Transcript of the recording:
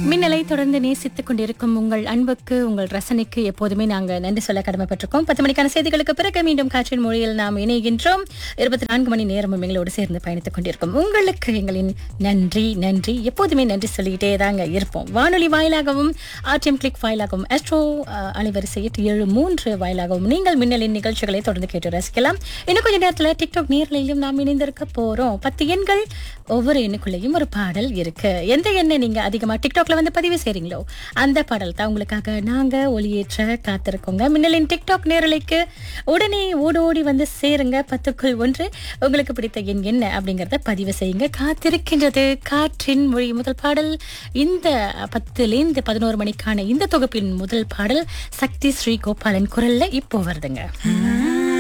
மின்னலை தொடர்ந்து நேசித்துக் கொண்டிருக்கும் உங்கள் அன்புக்கு உங்கள் ரசனைக்கு எப்போதுமே நாங்க நன்றி சொல்ல கடமைப்பட்டிருக்கோம் பத்து மணிக்கான செய்திகளுக்கு பிறகு மீண்டும் காற்றின் மொழியில் நாம் இணைகின்றோம் இருபத்தி நான்கு மணி நேரமும் எங்களோடு சேர்ந்து பயணித்துக் கொண்டிருக்கும் உங்களுக்கு எங்களின் நன்றி நன்றி எப்போதுமே நன்றி சொல்லிக்கிட்டே தாங்க இருப்போம் வானொலி வாயிலாகவும் ஆர்டிஎம் கிளிக் வாயிலாகவும் அஸ்ட்ரோ அஹ், அலைவரிசை எட்டு ஏழு மூன்று வாயிலாகவும் நீங்கள் மின்னலின் நிகழ்ச்சிகளை தொடர்ந்து கேட்டு ரசிக்கலாம் இன்னும் கொஞ்ச நேரத்துல டிக்டாக் நேரலையிலும் நாம் இணைந்திருக்க போறோம் பத்து எண்கள் ஒவ்வொரு எண்ணுக்குள்ளேயும் ஒரு பாடல் இருக்கு எந்த எண்ணை நீங்க அதிகமா டிக்டாக்ல வந்து பதிவு செய்றீங்களோ அந்த பாடல் தான் உங்களுக்காக நாங்க ஒளியேற்ற காத்திருக்கோங்க மின்னலின் டிக்டாக் நேரலைக்கு உடனே ஓடோடி வந்து சேருங்க பத்துக்குள் ஒன்று உங்களுக்கு பிடித்த எண் என்ன அப்படிங்கறத பதிவு செய்யுங்க காத்திருக்கின்றது காற்றின் மொழி முதல் பாடல் இந்த பத்துலேருந்து பதினோரு மணிக்கான இந்த தொகுப்பின் முதல் பாடல் சக்தி ஸ்ரீ கோபாலன் குரல்ல இப்போ வருதுங்க